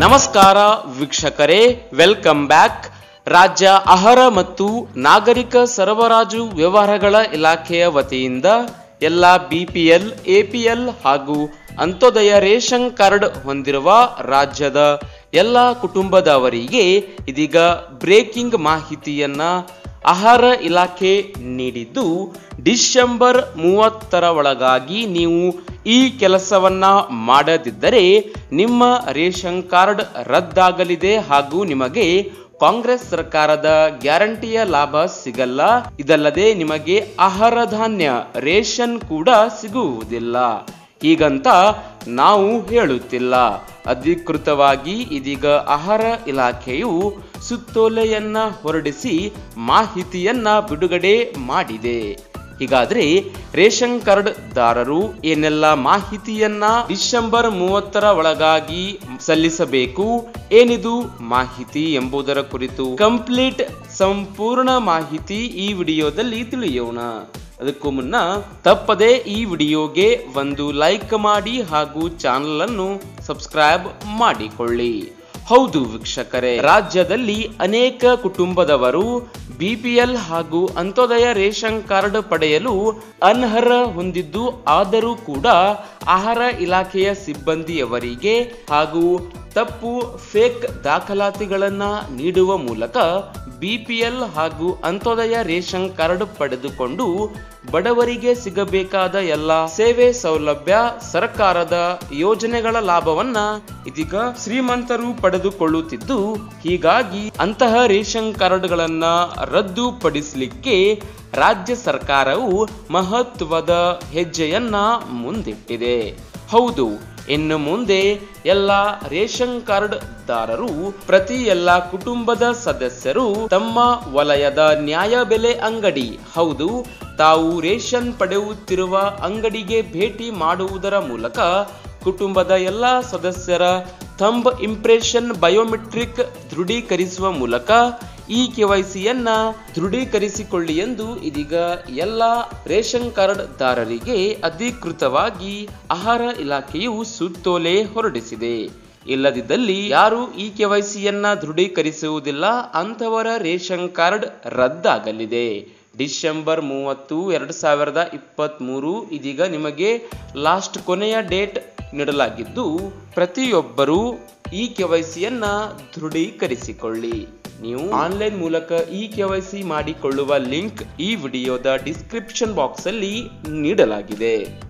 ನಮಸ್ಕಾರ ವೀಕ್ಷಕರೇ welcome back ರಾಜ್ಯ ಆಹಾರ ಮತ್ತು ನಾಗರಿಕ ಸರಬರಾಜು ವ್ಯವಹಾರಗಳ ಇಲಾಖೆಯ ವತಿಯಿಂದ ಎಲ್ಲ ಬಿಪಿಎಲ್ ಎಪಿಎಲ್ ಹಾಗೂ ಅಂತ್ಯೋದಯ ರೇಷನ್ ಕಾರ್ಡ್ ಹೊಂದಿರುವ ರಾಜ್ಯದ ಎಲ್ಲ ಕುಟುಂಬದವರಿಗೆ ಇದೀಗ ಬ್ರೇಕಿಂಗ್ ಮಾಹಿತಿಯನ್ನ ಆಹಾರ ಇಲಾಖೆ ನೀಡಿದ್ದು ಡಿಸೆಂಬರ್ ಮೂವತ್ತರ ಒಳಗಾಗಿ ನೀವು ಈ ಕೆಲಸವನ್ನ ಮಾಡದಿದ್ದರೆ ನಿಮ್ಮ ರೇಷನ್ ಕಾರ್ಡ್ ರದ್ದಾಗಲಿದೆ ಹಾಗೂ ನಿಮಗೆ ಕಾಂಗ್ರೆಸ್ ಸರ್ಕಾರದ ಗ್ಯಾರಂಟಿಯ ಲಾಭ ಸಿಗಲ್ಲ ಇದಲ್ಲದೆ ನಿಮಗೆ ಆಹಾರ ಧಾನ್ಯ ರೇಷನ್ ಕೂಡ ಸಿಗುವುದಿಲ್ಲ ಹೀಗಂತ ನಾವು ಹೇಳುತ್ತಿಲ್ಲ ಅಧಿಕೃತವಾಗಿ ಇದೀಗ ಆಹಾರ ಇಲಾಖೆಯು ಸುತ್ತೋಲೆಯನ್ನ ಹೊರಡಿಸಿ ಮಾಹಿತಿಯನ್ನ ಬಿಡುಗಡೆ ಮಾಡಿದೆ ಹೀಗಾದ್ರೆ ರೇಷನ್ ಕಾರ್ಡ್ ದಾರರು ಏನೆಲ್ಲ ಮಾಹಿತಿಯನ್ನ ಡಿಸೆಂಬರ್ ಮೂವತ್ತರ ಒಳಗಾಗಿ ಸಲ್ಲಿಸಬೇಕು ಏನಿದು ಮಾಹಿತಿ ಎಂಬುದರ ಕುರಿತು ಕಂಪ್ಲೀಟ್ ಸಂಪೂರ್ಣ ಮಾಹಿತಿ ಈ ವಿಡಿಯೋದಲ್ಲಿ ತಿಳಿಯೋಣ ಅದಕ್ಕೂ ಮುನ್ನ ತಪ್ಪದೆ ಈ ವಿಡಿಯೋಗೆ ಒಂದು ಲೈಕ್ ಮಾಡಿ ಹಾಗೂ ಚಾನಲ್ ಅನ್ನು ಸಬ್ಸ್ಕ್ರೈಬ್ ಮಾಡಿಕೊಳ್ಳಿ ಹೌದು ವೀಕ್ಷಕರೇ ರಾಜ್ಯದಲ್ಲಿ ಅನೇಕ ಕುಟುಂಬದವರು ಬಿಪಿಎಲ್ ಹಾಗೂ ಅಂತ್ಯೋದಯ ರೇಷನ್ ಕಾರ್ಡ್ ಪಡೆಯಲು ಅನರ್ಹ ಹೊಂದಿದ್ದು ಆದರೂ ಕೂಡ ಆಹಾರ ಇಲಾಖೆಯ ಸಿಬ್ಬಂದಿಯವರಿಗೆ ಹಾಗೂ ತಪ್ಪು ಫೇಕ್ ದಾಖಲಾತಿಗಳನ್ನ ನೀಡುವ ಮೂಲಕ ಬಿಪಿಎಲ್ ಹಾಗೂ ಅಂತ್ಯೋದಯ ರೇಷನ್ ಕಾರ್ಡ್ ಪಡೆದುಕೊಂಡು ಬಡವರಿಗೆ ಸಿಗಬೇಕಾದ ಎಲ್ಲ ಸೇವೆ ಸೌಲಭ್ಯ ಸರ್ಕಾರದ ಯೋಜನೆಗಳ ಲಾಭವನ್ನ ಇದೀಗ ಶ್ರೀಮಂತರು ಪಡೆದುಕೊಳ್ಳುತ್ತಿದ್ದು ಹೀಗಾಗಿ ಅಂತಹ ರೇಷನ್ ಕಾರ್ಡ್ಗಳನ್ನ ರದ್ದುಪಡಿಸಲಿಕ್ಕೆ ರಾಜ್ಯ ಸರ್ಕಾರವು ಮಹತ್ವದ ಹೆಜ್ಜೆಯನ್ನ ಮುಂದಿಟ್ಟಿದೆ ಹೌದು ಇನ್ನು ಮುಂದೆ ಎಲ್ಲ ರೇಷನ್ ಕಾರ್ಡ್ ದಾರರು ಪ್ರತಿ ಎಲ್ಲ ಕುಟುಂಬದ ಸದಸ್ಯರು ತಮ್ಮ ವಲಯದ ನ್ಯಾಯಬೆಲೆ ಅಂಗಡಿ ಹೌದು ತಾವು ರೇಷನ್ ಪಡೆಯುತ್ತಿರುವ ಅಂಗಡಿಗೆ ಭೇಟಿ ಮಾಡುವುದರ ಮೂಲಕ ಕುಟುಂಬದ ಎಲ್ಲ ಸದಸ್ಯರ ಥಂಬ್ ಇಂಪ್ರೆಷನ್ ಬಯೋಮೆಟ್ರಿಕ್ ದೃಢೀಕರಿಸುವ ಮೂಲಕ ಈ ಕೆವೈಸಿಯನ್ನ ದೃಢೀಕರಿಸಿಕೊಳ್ಳಿ ಎಂದು ಇದೀಗ ಎಲ್ಲ ರೇಷನ್ ಕಾರ್ಡ್ ದಾರರಿಗೆ ಅಧಿಕೃತವಾಗಿ ಆಹಾರ ಇಲಾಖೆಯು ಸುತ್ತೋಲೆ ಹೊರಡಿಸಿದೆ ಇಲ್ಲದಿದ್ದಲ್ಲಿ ಯಾರು ಈ ಕೆವೈಸಿಯನ್ನ ದೃಢೀಕರಿಸುವುದಿಲ್ಲ ಅಂತವರ ರೇಷನ್ ಕಾರ್ಡ್ ರದ್ದಾಗಲಿದೆ ಡಿಸೆಂಬರ್ ಮೂವತ್ತು ಎರಡು ಸಾವಿರದ ಇಪ್ಪತ್ತ್ ಮೂರು ಇದೀಗ ನಿಮಗೆ ಲಾಸ್ಟ್ ಕೊನೆಯ ಡೇಟ್ ನೀಡಲಾಗಿದ್ದು ಪ್ರತಿಯೊಬ್ಬರೂ ಈ ಕೆವೈಸಿಯನ್ನ ದೃಢೀಕರಿಸಿಕೊಳ್ಳಿ ನೀವು ಆನ್ಲೈನ್ ಮೂಲಕ ಈ ಕೆವೈಸಿ ಮಾಡಿಕೊಳ್ಳುವ ಲಿಂಕ್ ಈ ವಿಡಿಯೋದ ಡಿಸ್ಕ್ರಿಪ್ಷನ್ ಬಾಕ್ಸ್ ಅಲ್ಲಿ ನೀಡಲಾಗಿದೆ